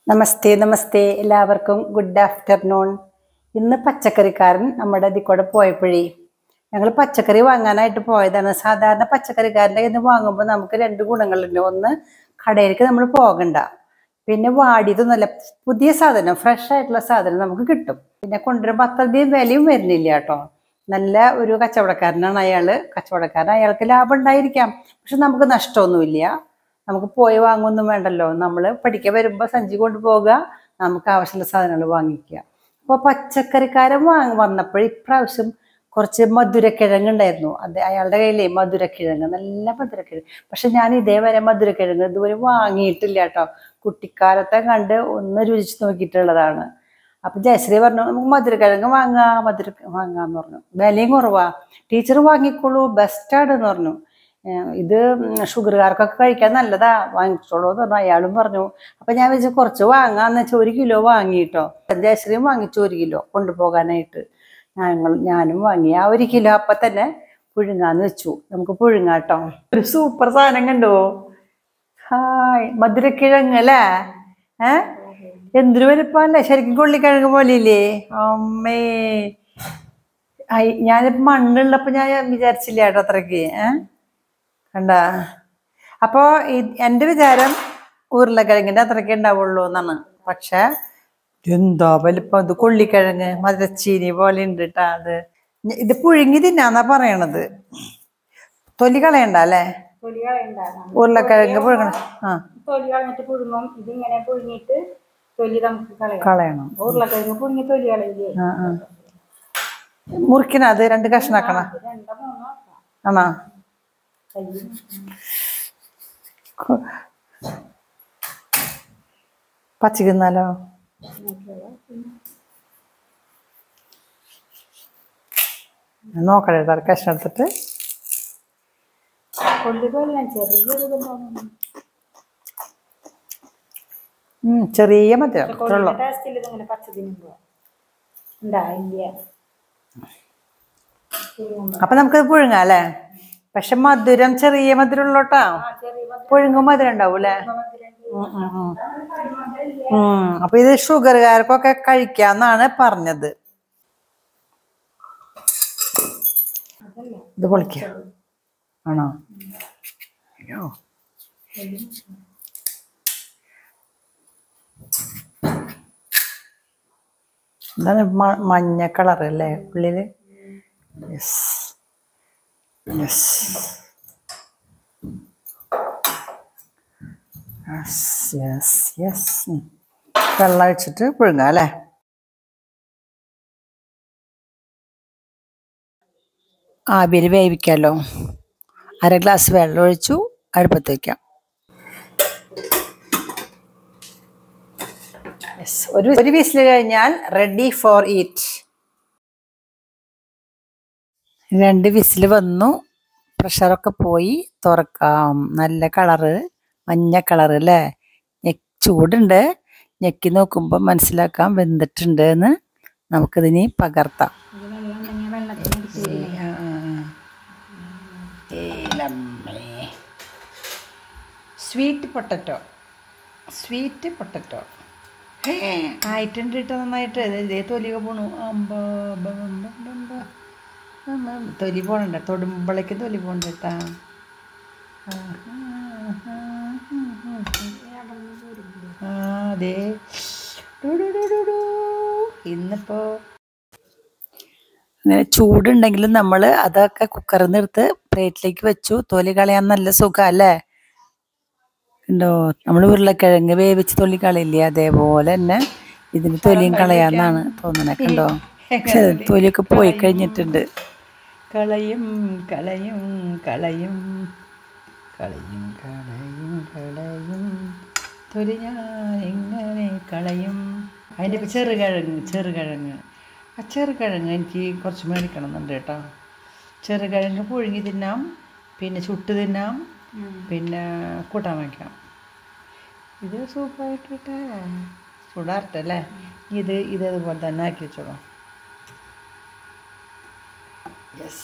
നമസ്തേ നമസ്തേ എല്ലാവർക്കും good afternoon ഇന്ന് പച്ചക്കറിക്കാരൻ നമ്മുടെ ഇതിൽ കൂടെ പോയപ്പോഴേ ഞങ്ങൾ പച്ചക്കറി വാങ്ങാനായിട്ട് പോയതാണ് സാധാരണ പച്ചക്കറിക്കാരൻ്റെ കയ്യിൽ നിന്ന് വാങ്ങുമ്പോൾ നമുക്ക് രണ്ട് ഗുണങ്ങളുണ്ട് ഒന്ന് കടയിലേക്ക് നമ്മൾ പോകണ്ട പിന്നെ വാടിയതൊന്നുമല്ല പുതിയ സാധനം ഫ്രഷ് ആയിട്ടുള്ള സാധനം നമുക്ക് കിട്ടും പിന്നെ കൊണ്ടുവരുമ്പോൾ അത്രയധികം വിലയും വരുന്നില്ല കേട്ടോ നല്ല ഒരു കച്ചവടക്കാരനാണ് അയാൾ കച്ചവടക്കാരൻ അയാൾക്ക് ലാഭം ഉണ്ടായിരിക്കാം പക്ഷെ നമുക്ക് നഷ്ടമൊന്നുമില്ല നമുക്ക് പോയി വാങ്ങൊന്നും വേണ്ടല്ലോ നമ്മൾ പഠിക്കാൻ വരുമ്പോൾ സഞ്ചി കൊണ്ടുപോകുക നമുക്ക് ആവശ്യമുള്ള സാധനങ്ങൾ വാങ്ങിക്കുക അപ്പോൾ പച്ചക്കറിക്കാരൻ വാങ്ങി വന്നപ്പോൾ ഇപ്രാവശ്യം കുറച്ച് മധുരക്കിഴങ്ങ് ഉണ്ടായിരുന്നു അത് അയാളുടെ കയ്യിലേ മധുരക്കിഴങ്ങ് നല്ല മധുരക്കിഴങ്ങ് പക്ഷെ ഞാൻ ഇതേവരെ മധുരക്കിഴങ്ങ് ഇതുവരെ വാങ്ങിയിട്ടില്ല കേട്ടോ കുട്ടിക്കാലത്തെ കണ്ട് ഒന്ന് രുചിച്ച് നോക്കിയിട്ടുള്ളതാണ് അപ്പം ജയശ്രീ പറഞ്ഞു നമുക്ക് മധുരക്കിഴങ്ങ് വാങ്ങാം മധുര വാങ്ങാന്ന് പറഞ്ഞു വിലയും കുറവാ ടീച്ചർ വാങ്ങിക്കോളൂ ബെസ്റ്റാണ് എന്ന് പറഞ്ഞു ഏഹ് ഇത് ഷുഗറുകാർക്കൊക്കെ കഴിക്കാൻ നല്ലതാ വാങ്ങിച്ചോളൂ എന്ന് പറഞ്ഞു അയാളും പറഞ്ഞു അപ്പം ഞാൻ വെച്ച് കുറച്ച് വാങ്ങാന്ന് വെച്ചാൽ ഒരു കിലോ വാങ്ങിയിട്ടോ ജയശ്രീയും വാങ്ങിച്ചു ഒരു കിലോ കൊണ്ടുപോകാനായിട്ട് ഞങ്ങൾ ഞാനും വാങ്ങി ആ ഒരു കിലോ അപ്പം തന്നെ പുഴുങ്ങാന്ന് വെച്ചു നമുക്ക് പുഴുങ്ങാട്ടോ ഒരു സൂപ്പർ സാധനം കണ്ടോ ഹായ് മധുരക്കിഴങ്ങ് അല്ലേ ഏ എന്തൊരു വലുപ്പമല്ലേ ശരിക്കും കൊള്ളിക്കിഴങ്ങ് പോലെ ഇല്ലേ അമ്മേ ഐ ഞാനിപ്പോ മണ്ണുള്ളപ്പോ ഞാൻ വിചാരിച്ചില്ല കേട്ടോ അത്രയ്ക്ക് ഏ കണ്ട അപ്പോ ഇ- എന്റെ വിചാരം ഉരുളക്കിഴങ്ങിന്റെ അത്രയ്ക്ക് ഉണ്ടാവുള്ളൂ എന്നാണ് പക്ഷെ എന്താ വലിപ്പം ഇത് കൊള്ളിക്കിഴങ്ങ് മധുരച്ചീനി പോലെ ഉണ്ട് കേട്ടാ അത് ഞ- ഇത് പുഴുങ്ങി തിന്നാന്നാ പറയണത് തൊലി കളയണ്ട അല്ലേ തൊലി കളയണ്ട ഉരുളക്കിഴങ്ങ് പുഴുങ്ങണം ആ തൊലി കളഞ്ഞിട്ട് പുഴുങ്ങും ഇതിങ്ങനെ പുഴുങ്ങിയിട്ട് തൊലി നമുക്ക് കളയാം കളയണം ഉരുളക്കിഴങ്ങ് പുഴുങ്ങി തൊലി കളയില്ലേ ആ ആ മുറിക്കണ അത് രണ്ട് കഷ്ണാക്കണ രണ്ടോ മൂന്നോ ആക്കാം. ആണോ കയ്യിൽ കൊ- പച്ചക്ക് തിന്നാലോ നോക്കട്ടെ തറ കഷ്ണം എടുത്തിട്ട് കൊള്ളി തൊലിയാൻ ചെറിയൊരു ഇതുണ്ടാവുന്നു ഉം, ചെറിയ മധുരം അത്രേ ഉള്ളൂ കൊള്ളിന്റെ ടേസ്റ്റിൽ ഇതിങ്ങനെ പച്ച തിന്നുമ്പോ ഉണ്ടായില്ല പുഴുങ്ങുമ്പോ. അപ്പൊ നമുക്കത് പുഴുങ്ങാം അല്ലേ പക്ഷെ മധുരം ചെറിയ മധുരം ഉള്ളോട്ടാ ആ ചെറിയ മധുരം പുഴുങ്ങും മധുരം ഉണ്ടാവും അല്ലേ മധുരം ഉം, ഉം, ഉം. ഉം, അപ്പൊ ഇത് ഷുഗറുകാർക്കൊക്കെ കഴിക്കാന്നാണ് പറഞ്ഞത് അതല്ല ഇത് പൊളിക്ക ആണോ അയ്യോ എന്താണ് മ- മഞ്ഞ കളർ അല്ലേ ഉള്ളില് yes yes yes yes yes വെള്ളം ഒഴിച്ചിട്ട് പുഴുങ്ങാം അല്ലേ ആവിയിൽ വേവിക്കാമല്ലോ അര ഗ്ലാസ് വെള്ളം ഒഴിച്ചു അടുപ്പത്ത് വയ്ക്കാം യെസ് ഒരു ഒരു വിസിൽ കഴിഞ്ഞാൽ റെഡി ഫോർ ഈറ്റ് രണ്ട് വിസിൽ വന്നു പ്രഷറൊക്കെ പോയി തുറക്കാം നല്ല കളറ് മഞ്ഞ കളറ് അല്ലേ ഞെക്ക് ചൂടുണ്ട് ഞെക്കി നോക്കുമ്പോൾ മനസ്സിലാക്കാം വെന്തിട്ടുണ്ട് എന്ന് നമുക്കിതിനി പകർത്താം ഇത് വെള്ളം ഉണ്ടെങ്കിൽ വെള്ളത്തിന് ഇടിച്ചിരിക്കണം. സ്വീറ്റ് പൊട്ടറ്റോ സ്വീറ്റ് പൊട്ടറ്റോ ആയിട്ടുണ്ട് കേട്ടോ നന്നായിട്ട് ഇതേ തൊലിയൊക്കെ പോണു അമ്പ ബ, ബ, ബ, ബ. അമ്മ, തൊലി പോണണ്ട തൊടുമ്പളേക്ക് തൊലി പോണ്ട കേട്ടാ ആ അതെ ഡു, ഡു, ഡു, ഡു, ഡു. ഇന്നിപ്പോ അങ്ങനെ ചൂടുണ്ടെങ്കിലും നമ്മൾ അതൊക്കെ കുക്കറിൽ നിന്ന് എടുത്ത് പ്ലേറ്റിലേക്ക് വെച്ചു തൊലി കളയാൻ നല്ല സുഖം അല്ലേ ഉണ്ടോ നമ്മൾ ഉരുളക്കിഴങ്ങ് വേവിച്ച് തൊലി കളയില്ലേ അതേപോലെ തന്നെ ഇതിന് തൊലിയും കളയാന്നാണ് തോന്നണേ കണ്ടോ പക്ഷെ തൊലിയൊക്കെ പോയി കഴിഞ്ഞിട്ടുണ്ട് കളയും കളയും കളയും കളയും കളയും കളയും തൊലി ഞാൻ എങ്ങനെ കളയും അതിൻ്റെ ഇപ്പം ചെറുകിഴങ്ങ് ചെറുകിഴങ്ങ് ആ ചെറുകിഴങ്ങ് എനിക്ക് കുറച്ച് മേടിക്കണം എന്നുണ്ട് കേട്ടോ ചെറുകിഴങ്ങ് പുഴുങ്ങി തിന്നാം പിന്നെ ചുട്ട് തിന്നാം പിന്നെ കൂട്ടാൻ വയ്ക്കാം ഇത് സൂപ്പറായിട്ടിട്ടെ ചൂടാറട്ടല്ലേ ഇത് ഇത് ഇതുപോലെ തന്നെ ആക്കി വെച്ചോളൂ യെസ്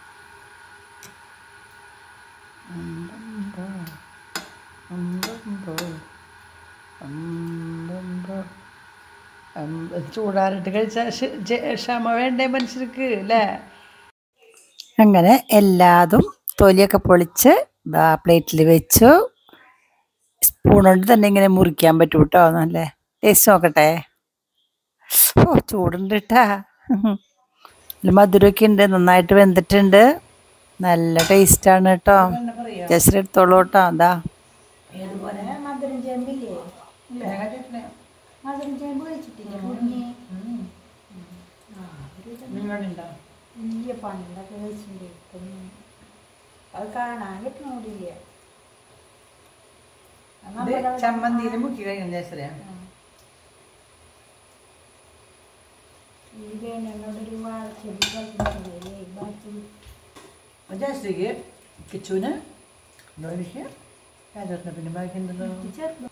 അമ്പമ്പ, അമ്പമ്പ. ഉം, ചൂടാറിട്ട് കഴിച്ചാൽ ക്ഷമ വേണ്ടേ മനുഷ്യർക്ക് അല്ലേ അങ്ങനെ എല്ലാതും തൊലിയൊക്കെ പൊളിച്ച് ഇതാ പ്ലേറ്റിൽ വെച്ചു സ്പൂൺ കൊണ്ട് തന്നെ ഇങ്ങനെ മുറിക്കാൻ പറ്റും കേട്ടോ നല്ല ടേസ്റ്റ് നോക്കട്ടെ ഓ ചൂടുണ്ട് കേട്ടാ മധുരമൊക്കെ ഉണ്ട് നന്നായിട്ട് വെന്തിട്ടുണ്ട് നല്ല ടേസ്റ്റാണ് കേട്ടോ ജസ്റ്റ് എടുത്തോളൂ കേട്ടോ അതാ മധുരം ചേമ്പില്ലേ മധുരം ചേമ്പ് കഴിച്ചിട്ടില്ല കുഞ്ഞി വലിയ പണ്ടൊക്കെ കഴിച്ചിട്ടുണ്ട് ഇപ്പം അത് കാണാൻ കിട്ടണോടില്ല ചമ്മന്തിയിൽ മുക്കി കഴിക്കുന്ന ജയശ്രീ ഈ വേനോടൊരു വാഴച്ചെടി കളിക്കുന്നില്ലേ ബാക്കി ജയശ്രീക്ക് കിച്ചുവിന് ഡോലിക്ക് രാജേട്ടനെ പിന്നെ ബാക്കി ഉണ്ടല്ലോ ചെറുപ്പം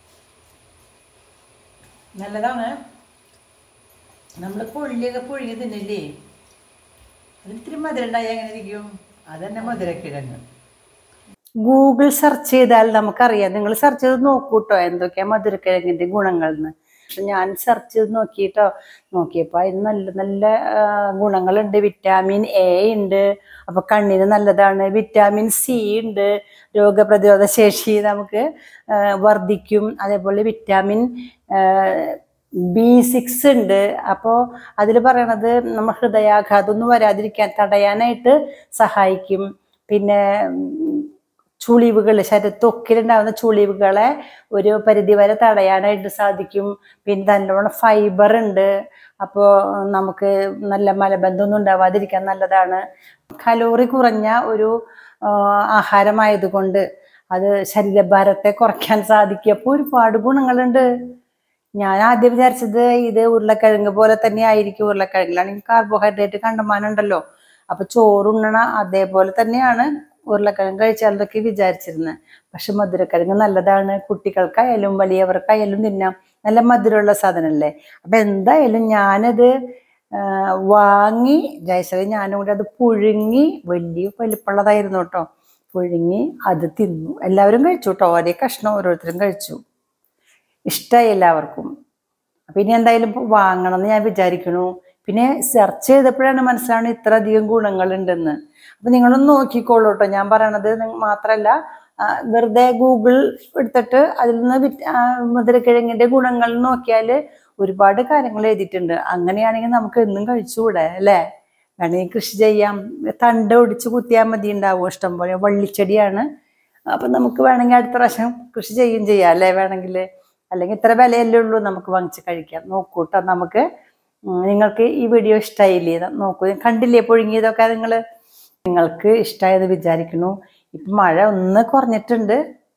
നല്ലതാണ് നമ്മൾ കൊള്ളിയൊക്കെ പുഴുങ്ങി തിന്നില്ലേ അത് ഇത്തിരി മധുരം ഉണ്ടായാൽ എങ്ങനെ ഇരിക്കും അതന്നെ മധുരക്കിഴങ്ങ് ഗൂഗിൾ സെർച്ച് ചെയ്താൽ നമുക്കറിയാം നിങ്ങൾ സെർച്ച് ചെയ്ത് നോക്കൂട്ടോ എന്തൊക്കെയാ മധുരക്കിഴങ്ങിന്റെ ഗുണങ്ങൾ എന്ന് പക്ഷെ ഞാൻ സെർച്ച് ചെയ്ത് നോക്കിയിട്ടോ നോക്കിയപ്പോൾ അതിന് നല്ല നല്ല ആ, ഗുണങ്ങളുണ്ട് വിറ്റാമിൻ എ ഉണ്ട് അപ്പൊ കണ്ണിന് നല്ലതാണ് വിറ്റാമിൻ സി ഉണ്ട് രോഗപ്രതിരോധ ശേഷി നമുക്ക് ആ, വർദ്ധിക്കും അതേപോലെ വിറ്റാമിൻ ബി സിക്സ് ഉണ്ട് അപ്പോൾ അതിൽ പറയണത് നമ്മൾ ഹൃദയാഘാതമൊന്നും വരാതിരിക്കാൻ തടയാനായിട്ട് സഹായിക്കും പിന്നെ ചുളിവുകൾ ശരീര ത്വക്കിലുണ്ടാകുന്ന ചുളിവുകളെ ഒരു പരിധിവരെ തടയാനായിട്ട് സാധിക്കും പിന്നെ നല്ലോണം ഫൈബർ ഉണ്ട് അപ്പോൾ നമുക്ക് നല്ല മലബന്ധമൊന്നും ഉണ്ടാവാതിരിക്കാൻ നല്ലതാണ് കലോറി കുറഞ്ഞ ഒരു ആ, ആഹാരമായതുകൊണ്ട് അത് ശരീരഭാരത്തെ കുറയ്ക്കാൻ സാധിക്കും അപ്പോൾ ഒരുപാട് ഗുണങ്ങളുണ്ട് ഞാൻ ആദ്യം വിചാരിച്ചത് ഇത് ഉരുളക്കിഴങ്ങ് പോലെ തന്നെ ആയിരിക്കും ഉരുളക്കിഴങ്ങിലാണെങ്കിൽ കാർബോഹൈഡ്രേറ്റ് കണ്ടമാനുണ്ടല്ലോ അപ്പൊ ചോറുണ്ണണ അതേപോലെ തന്നെയാണ് ഉരുളക്കിഴങ്ങ് കഴിച്ചാലൊക്കെ വിചാരിച്ചിരുന്നത് പക്ഷെ മധുരക്കിഴങ്ങ് നല്ലതാണ് കുട്ടികൾക്കായാലും വലിയവർക്കായാലും തിന്നാം നല്ല മധുരമുള്ള സാധനമല്ലേ അപ്പൊ എന്തായാലും ഞാനത് ആ, വാങ്ങി ജയശ്രീ ഞാനും കൂടി അത് പുഴുങ്ങി വലിയ വലിപ്പമുള്ളതായിരുന്നു കേട്ടോ പുഴുങ്ങി അത് തിന്നു എല്ലാവരും കഴിച്ചു കേട്ടോ ഒരേ കഷ്ണം ഓരോരുത്തരും കഴിച്ചു ഇഷ്ടമായി എല്ലാവർക്കും അപ്പൊ ഇനി എന്തായാലും ഇപ്പൊ വാങ്ങണം എന്ന് ഞാൻ വിചാരിക്കണു പിന്നെ സെർച്ച് ചെയ്തപ്പോഴാണ് മനസ്സിലാവുന്നത് ഇത്ര അധികം ഗുണങ്ങളുണ്ടെന്ന് അപ്പൊ നിങ്ങളൊന്ന് നോക്കിക്കോളൂ കേട്ടോ ഞാൻ പറയണത് നിങ്ങ- മാത്രല്ല ആ, വെറുതെ ഗൂഗിൾ എടുത്തിട്ട് അതിൽ നിന്ന് വിറ്റ്- ആ, മധുരക്കിഴങ്ങിന്റെ ഗുണങ്ങൾ നോക്കിയാൽ ഒരുപാട് കാര്യങ്ങൾ എഴുതിയിട്ടുണ്ട് അങ്ങനെയാണെങ്കിൽ നമുക്ക് എന്നും കഴിച്ചുകൂടെ അല്ലേ വേണമെങ്കിൽ കൃഷി ചെയ്യാം തണ്ട് ഒടിച്ച് കുത്തിയാൽ മതി ഉണ്ടാവും ഇഷ്ടം പോലെ വള്ളിച്ചെടിയാണ് അപ്പൊ നമുക്ക് വേണമെങ്കിൽ അടുത്ത പ്രാവശ്യം കൃഷി ചെയ്യും ചെയ്യാം അല്ലേ വേണമെങ്കിൽ അല്ലെങ്കിൽ ഇത്ര വിലയല്ലേ ഉള്ളൂ നമുക്ക് വാങ്ങിച്ച് കഴിക്കാം നോക്കൂ കേട്ടോ നമുക്ക് ഉം, നിങ്ങൾക്ക് ഈ വീഡിയോ ഇഷ്ടമായില്ലേ ഇത് നോക്കൂ കണ്ടില്ലേ പുഴുങ്ങിയതൊക്കെ നിങ്ങൾ നിങ്ങൾക്ക് ഇഷ്ടമായത് വിചാരിക്കുന്നു ഇപ്പം മഴ ഒന്ന് കുറഞ്ഞിട്ടുണ്ട്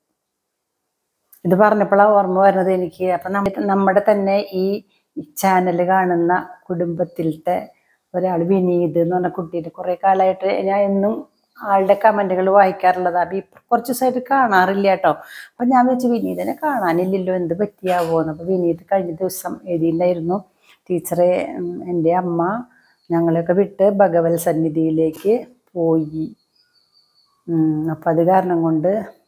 ഇത് പറഞ്ഞപ്പോഴാണ് ഓർമ്മ വരുന്നത് എനിക്ക് അപ്പം നമ്മ നമ്മുടെ തന്നെ ഈ ചാനൽ കാണുന്ന കുടുംബത്തിലത്തെ ഒരാൾ വിനീത് എന്ന് പറഞ്ഞ കുട്ടീൻ്റെ കുറേ കാലമായിട്ട് ഞാൻ എന്നും ആളുടെ കമൻറ്റുകൾ വായിക്കാറുള്ളത് അപ്പം ഇപ്പം കുറച്ച് ദിവസമായിട്ട് കാണാറില്ല കേട്ടോ അപ്പം ഞാൻ വെച്ച് വിനീതിനെ കാണാനില്ലല്ലോ എന്ത് പറ്റിയാവോന്ന് അപ്പം വിനീത് കഴിഞ്ഞ ദിവസം എഴുതിയിട്ടുണ്ടായിരുന്നു ടീച്ചറെ ഉം, എൻ്റെ അമ്മ ഞങ്ങളെയൊക്കെ വിട്ട് ഭഗവത് സന്നിധിയിലേക്ക് പോയി അപ്പം അത് കാരണം കൊണ്ട്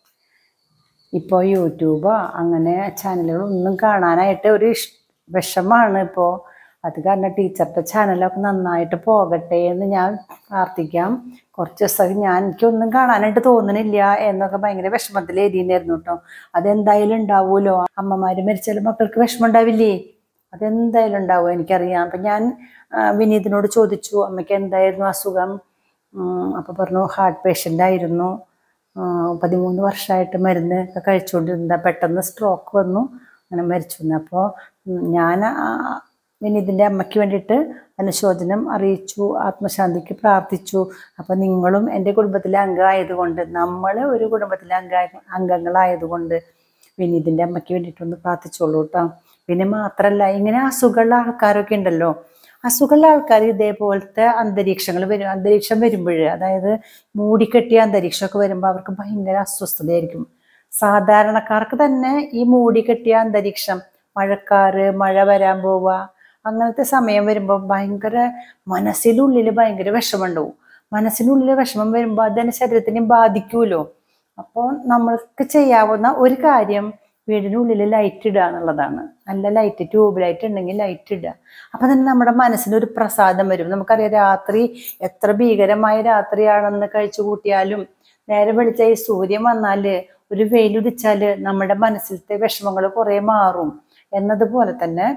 ഇപ്പോൾ യൂട്യൂബോ അങ്ങനെ ചാനലുകളൊന്നും കാണാനായിട്ട് ഒരു ഇഷ് വിഷമാണ് ഇപ്പോൾ അത് കാരണം ടീച്ചറുടെ ചാനലൊക്കെ നന്നായിട്ട് പോകട്ടെ എന്ന് ഞാൻ പ്രാർത്ഥിക്കാം കുറച്ച് ദിവസം ഞാൻ എനിക്കൊന്നും കാണാനായിട്ട് തോന്നണില്ല എന്നൊക്കെ ഭയങ്കര വിഷമത്തിൽ എഴുതിയിട്ടുണ്ടായിരുന്നു കേട്ടോ അതെന്തായാലും ഉണ്ടാവുമല്ലോ അമ്മമാർ മരിച്ചാലും മക്കൾക്ക് വിഷമം ഉണ്ടാവില്ലേ അതെന്തായാലും ഉണ്ടാവും എനിക്കറിയാം അപ്പം ഞാൻ ആ, വിനീതിനോട് ചോദിച്ചു അമ്മയ്ക്ക് എന്തായിരുന്നു അസുഖം ഉം, അപ്പോൾ പറഞ്ഞു ഹാർട്ട് പേഷ്യൻ്റ് ആയിരുന്നു ആ, പതിമൂന്ന് വർഷമായിട്ട് മരുന്ന് ഒക്കെ കഴിച്ചുകൊണ്ടിരുന്ന പെട്ടെന്ന് സ്ട്രോക്ക് വന്നു അങ്ങനെ മരിച്ചു എന്ന് അപ്പോൾ ഞാൻ ആ വിനീതിൻ്റെ അമ്മയ്ക്ക് വേണ്ടിയിട്ട് അനുശോചനം അറിയിച്ചു ആത്മശാന്തിക്ക് പ്രാർത്ഥിച്ചു അപ്പം നിങ്ങളും എൻ്റെ കുടുംബത്തിലെ അംഗമായതുകൊണ്ട് നമ്മൾ ഒരു കുടുംബത്തിലെ അംഗ അംഗങ്ങളായതുകൊണ്ട് വിനീതിൻ്റെ അമ്മയ്ക്ക് വേണ്ടിയിട്ടൊന്ന് പ്രാർത്ഥിച്ചോളൂ കേട്ടോ പിന്നെ മാത്രമല്ല ഇങ്ങനെ അസുഖമുള്ള ആൾക്കാരൊക്കെ ഉണ്ടല്ലോ അസുഖമുള്ള ആൾക്കാർ ഇതേപോലത്തെ അന്തരീക്ഷങ്ങൾ വരും അന്തരീക്ഷം വരുമ്പോൾ അതായത് മൂടിക്കെട്ടിയ അന്തരീക്ഷമൊക്കെ വരുമ്പോൾ അവർക്ക് ഭയങ്കര അസ്വസ്ഥതയായിരിക്കും സാധാരണക്കാർക്ക് തന്നെ ഈ മൂടിക്കെട്ടിയ അന്തരീക്ഷം മഴക്കാറ് മഴ വരാൻ പോവുക അങ്ങനത്തെ സമയം വരുമ്പോൾ ഭയങ്കര മനസ്സിനുള്ളിൽ ഭയങ്കര വിഷമമുണ്ടാവും മനസ്സിനുള്ളിൽ വിഷമം വരുമ്പോൾ അത് തന്നെ ശരീരത്തിനെ ബാധിക്കുമല്ലോ അപ്പോൾ നമ്മൾക്ക് ചെയ്യാവുന്ന ഒരു കാര്യം വീടിനുള്ളിൽ ലൈറ്റ് ഇടുക എന്നുള്ളതാണ് നല്ല ലൈറ്റ് ട്യൂബ് ലൈറ്റ് ഉണ്ടെങ്കിൽ ലൈറ്റ് ഇടുക അപ്പം തന്നെ നമ്മുടെ മനസ്സിനൊരു പ്രസാദം വരും നമുക്കറിയാം രാത്രി എത്ര ഭീകരമായ രാത്രിയാണെന്ന് കഴിച്ചു കൂട്ടിയാലും നേരെ വെളിച്ച ഈ സൂര്യൻ വന്നാൽ ഒരു വെയിലുദിച്ചാൽ നമ്മുടെ മനസ്സിലത്തെ വിഷമങ്ങൾ കുറേ മാറും എന്നതുപോലെ തന്നെ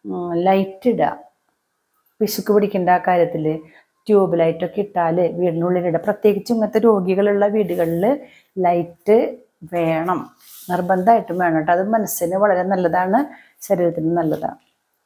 ലൈറ്റ് ഇടുക പിശുക്ക് പിടിക്കേണ്ട ആ കാര്യത്തിൽ ട്യൂബ് ലൈറ്റൊക്കെ ഇട്ടാൽ വീടിനുള്ളിലിടുക പ്രത്യേകിച്ച് ഇങ്ങനത്തെ രോഗികളുള്ള വീടുകളിൽ ലൈറ്റ് വേണം നിർബന്ധമായിട്ടും വേണം കേട്ടോ അത് മനസ്സിന് വളരെ നല്ലതാണ് ശരീരത്തിന് നല്ലതാണ്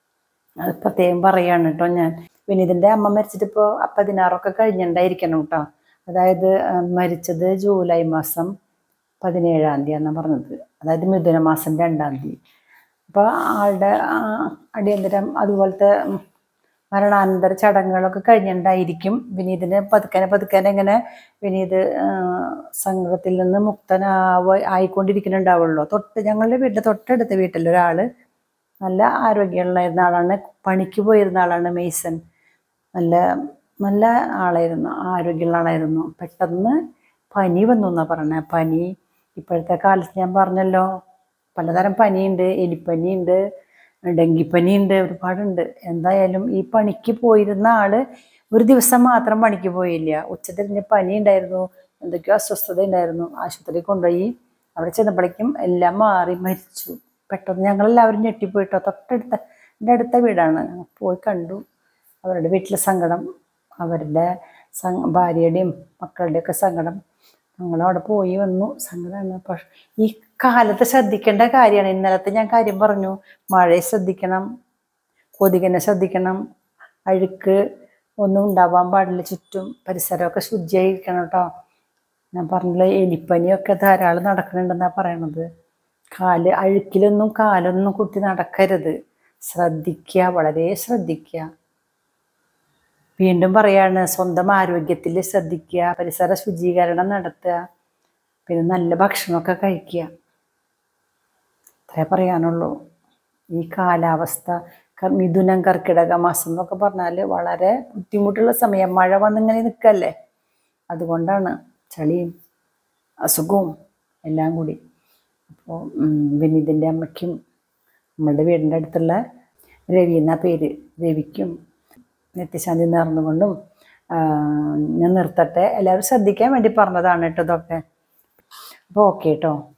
അത് പ്രത്യേകം പറയാണ് കേട്ടോ ഞാൻ വിനീതിൻ്റെ അമ്മ മരിച്ചിട്ട് ഇപ്പോൾ പതിനാറൊക്കെ കഴിഞ്ഞിട്ടുണ്ടായിരിക്കണം കേട്ടോ അതായത് ആ, മരിച്ചത് ജൂലൈ മാസം പതിനേഴാം തീയതി എന്നാണ് പറഞ്ഞത് അതായത് മിഥുന മാസം രണ്ടാം തീയതി അപ്പോൾ ആളുടെ ആ, അടിയന്തരം അതുപോലത്തെ ഉം, മരണാനന്തര ചടങ്ങുകളൊക്കെ കഴിഞ്ഞിട്ടുണ്ടായിരിക്കും വിനീതിന് പതുക്കനെ പതുക്കനെ ഇങ്ങനെ വിനീത് ആ, സംഘത്തിൽ നിന്ന് മുക്തനാവ ആയിക്കൊണ്ടിരിക്കുന്നുണ്ടാവുള്ളൂ തൊട്ട് ഞങ്ങളുടെ വീട്ടിൽ തൊട്ടടുത്ത വീട്ടിൽ ഒരാൾ നല്ല ആരോഗ്യമുള്ളായിരുന്ന ആളാണ് പണിക്ക് പോയിരുന്ന ആളാണ് മെയ്സൺ നല്ല നല്ല ആളായിരുന്നു ആരോഗ്യമുള്ള ആളായിരുന്നു പെട്ടെന്ന് പനി വന്നു എന്നാണ് പറഞ്ഞത് പനി ഇപ്പോഴത്തെ കാലത്ത് ഞാൻ പറഞ്ഞല്ലോ പലതരം പനിയുണ്ട് എലിപ്പനിയുണ്ട് ഡെങ്കിപ്പനിയുണ്ട് ഒരുപാടുണ്ട് എന്തായാലും ഈ പണിക്ക് പോയിരുന്ന ആള് ഒരു ദിവസം മാത്രം പണിക്ക് പോയില്ല ഉച്ചതിരിഞ്ഞ് പനി ഉണ്ടായിരുന്നു എന്തൊക്കെയോ അസ്വസ്ഥത ഉണ്ടായിരുന്നു ആശുപത്രിയിൽ കൊണ്ടുപോയി അവിടെ ചെന്നപ്പോഴേക്കും എല്ലാം മാറി മരിച്ചു പെട്ടെന്ന് ഞങ്ങളെല്ലാവരും ഞെട്ടിപ്പോയിട്ടോ തൊട്ടടുത്ത എൻ്റെ അടുത്ത വീടാണ് പോയി കണ്ടു അവരുടെ വീട്ടിലെ സങ്കടം അവരുടെ സം ഭാര്യയുടെയും മക്കളുടെയൊക്കെ സങ്കടം ഞങ്ങൾ അവിടെ പോയി വന്നു സങ്കടമാണ് പക്ഷെ ഈ കാലത്ത് ശ്രദ്ധിക്കേണ്ട കാര്യമാണ് ഇന്നലത്തെ ഞാൻ കാര്യം പറഞ്ഞു മഴയെ ശ്രദ്ധിക്കണം കൊതുകിനെ ശ്രദ്ധിക്കണം അഴുക്ക് ഒന്നും ഉണ്ടാവാൻ പാടില്ല ചുറ്റും പരിസരമൊക്കെ ശുചിയായിരിക്കണം കേട്ടോ ഞാൻ പറഞ്ഞില്ല എലിപ്പനിയൊക്കെ ധാരാളം നടക്കുന്നുണ്ടെന്നാണ് പറയണത് കാല് അഴുക്കിലൊന്നും കാലൊന്നും കുത്തി നടക്കരുത് ശ്രദ്ധിക്കുക വളരെ ശ്രദ്ധിക്കുക വീണ്ടും പറയാണ് സ്വന്തം ആരോഗ്യത്തിൽ ശ്രദ്ധിക്കുക പരിസര ശുചീകരണം നടത്തുക പിന്നെ നല്ല ഭക്ഷണമൊക്കെ കഴിക്കുക അത്രേ പറയാനുള്ളൂ ഈ കാലാവസ്ഥ ക- മിഥുനം കർക്കിടക മാസം എന്നൊക്കെ പറഞ്ഞാൽ വളരെ ബുദ്ധിമുട്ടുള്ള സമയം മഴ വന്നിങ്ങനെ നിൽക്കല്ലേ അതുകൊണ്ടാണ് ചളിയും അസുഖവും എല്ലാം കൂടി അപ്പോൾ വിനീതിൻ്റെ അമ്മയ്ക്കും നമ്മളുടെ വീടിൻ്റെ അടുത്തുള്ള രവി എന്ന പേര് രവിക്കും നിത്യശാന്തി നേർന്നുകൊണ്ടും ആ, ഞാൻ നിർത്തട്ടെ എല്ലാവരും ശ്രദ്ധിക്കാൻ വേണ്ടി പറഞ്ഞതാണ് കേട്ടോ ഇതൊക്കെ അപ്പോൾ ഓക്കെ കേട്ടോ